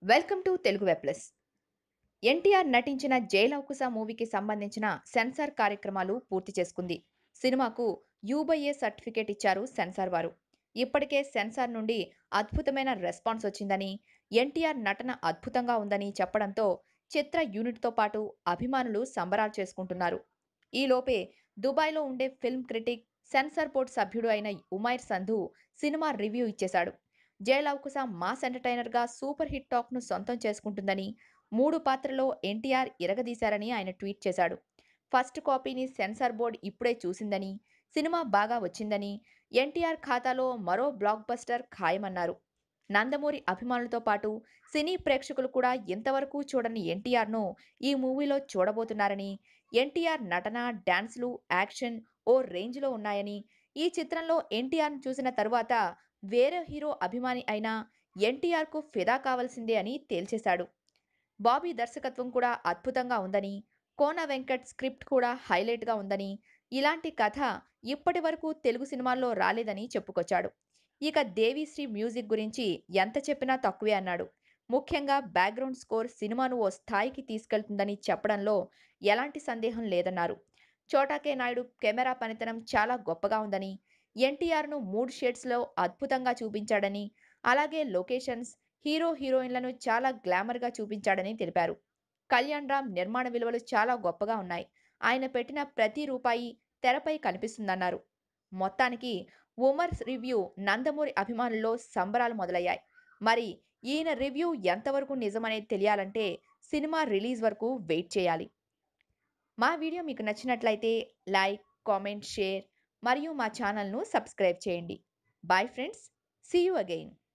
welcome to Telugu web plus NTR నటించిన జైలవకుశ మూవీకి సంబంధించిన సెన్సార్ కార్యక్రమాలు పూర్తి చేసుకుంది సినిమాకు యూబైఏ సర్టిఫికేట్ ఇచ్చారు సెన్సార్ వారు ఇప్పటికే సెన్సార్ నుండి అద్భుతమైన రెస్పాన్స్ వచ్చిందని ఎన్టీఆర్ నటన అద్భుతంగా ఉందని చెప్పడంతో చిత్ర యూనిట్తో పాటు అభిమానులు సంబరాలు చేసుకుంటున్నారు ఈలోపే దుబాయ్లో ఉండే ఫిల్మ్ క్రిటిక్ సెన్సార్ బోర్డ్ సభ్యుడు అయిన ఉమైర్ సంధు సినిమా రివ్యూ ఇచ్చేశాడు జయలవకుశ మాస్ ఎంటర్టైనర్గా సూపర్ హిట్ టాక్ను సొంతం చేసుకుంటుందని మూడు పాత్రలో ఎన్టీఆర్ ఇరగదీశారని ఆయన ట్వీట్ చేశాడు ఫస్ట్ కాపీని సెన్సార్ బోర్డ్ ఇప్పుడే చూసిందని సినిమా బాగా వచ్చిందని ఎన్టీఆర్ ఖాతాలో మరో బ్లాక్ బస్టర్ ఖాయమన్నారు నందమూరి అభిమానులతో పాటు సినీ ప్రేక్షకులు కూడా ఇంతవరకు చూడని ఎన్టీఆర్ను ఈ మూవీలో చూడబోతున్నారని ఎన్టీఆర్ నటన డాన్స్లు యాక్షన్ ఓ రేంజ్లో ఉన్నాయని ఈ చిత్రంలో ఎన్టీఆర్ను చూసిన తరువాత వేరే హీరో అభిమాని అయినా ఎన్టీఆర్కు ఫిదా కావాల్సిందే అని తేల్చేశాడు బాబీ దర్శకత్వం కూడా అద్భుతంగా ఉందని కోన వెంకట్ స్క్రిప్ట్ కూడా హైలైట్గా ఉందని ఇలాంటి కథ ఇప్పటి వరకు తెలుగు సినిమాల్లో రాలేదని చెప్పుకొచ్చాడు ఇక దేవిశ్రీ మ్యూజిక్ గురించి ఎంత చెప్పినా తక్కువే అన్నాడు ముఖ్యంగా బ్యాక్గ్రౌండ్ స్కోర్ సినిమాను ఓ స్థాయికి తీసుకెళ్తుందని చెప్పడంలో ఎలాంటి సందేహం లేదన్నారు చోటాకే నాయుడు కెమెరా పనితనం చాలా గొప్పగా ఉందని ఎన్టీఆర్ను మూడు షేడ్స్లో అద్భుతంగా చూపించాడని అలాగే లొకేషన్స్ హీరో హీరోయిన్లను చాలా గ్లామర్గా చూపించాడని తెలిపారు కళ్యాణ్ రామ్ నిర్మాణ విలువలు చాలా గొప్పగా ఉన్నాయి ఆయన పెట్టిన ప్రతి రూపాయి తెరపై కనిపిస్తుందన్నారు మొత్తానికి ఉమర్స్ రివ్యూ నందమూరి అభిమానుల్లో సంబరాలు మొదలయ్యాయి మరి ఈయన రివ్యూ ఎంతవరకు నిజమనేది తెలియాలంటే సినిమా రిలీజ్ వరకు వెయిట్ చేయాలి మా వీడియో మీకు నచ్చినట్లయితే లైక్ కామెంట్ షేర్ మరియు మా ఛానల్ను సబ్స్క్రైబ్ చేయండి bye friends see you again